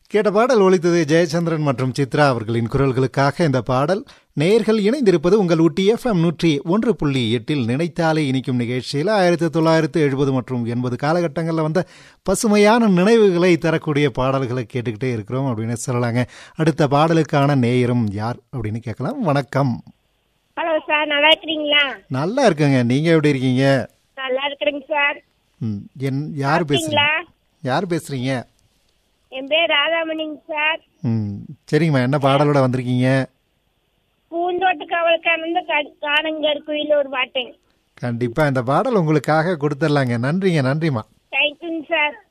கேட்ட பாடல் ஒலித்தது ஜெயச்சந்திரன் மற்றும் சித்ரா அவர்களின் குரல்களுக்காக இந்த பாடல் நேர்கள் இணைந்திருப்பது உங்கள் ஊட்டி எஃப்எம் நூற்றி ஒன்று புள்ளி எட்டில் நினைத்தாலே இனிக்கும் நிகழ்ச்சியில் ஆயிரத்தி தொள்ளாயிரத்து எழுபது மற்றும் எண்பது காலகட்டங்களில் வந்த பசுமையான நினைவுகளை தரக்கூடிய பாடல்களை கேட்டுக்கிட்டே இருக்கிறோம் அப்படின்னு சொல்லலாங்க அடுத்த பாடலுக்கான நேயரும் யார் அப்படின்னு கேட்கலாம் வணக்கம் ஹலோ சார் நல்லா இருக்கிறீங்களா நல்லா இருக்குங்க நீங்க எப்படி இருக்கீங்க நல்லா இருக்கிறேங்க சார் ம், என் யார் பேசுறீங்க சாப்பிட்டீங்களா? யார் பேசுறீங்க என் பேர் ராதாமணிங்க சார் ம் சரிங்கம்மா என்ன பாடலோட வந்திருக்கீங்க பூந்தோட்ட கவலுக்கானந்த காணங்கர் குயில் ஒரு பாட்டுங்க கண்டிப்பா இந்த பாடல் உங்களுக்காக கொடுத்துடலாங்க நன்றிங்க நன்றிம்மா தேங்க்யூங்க சார்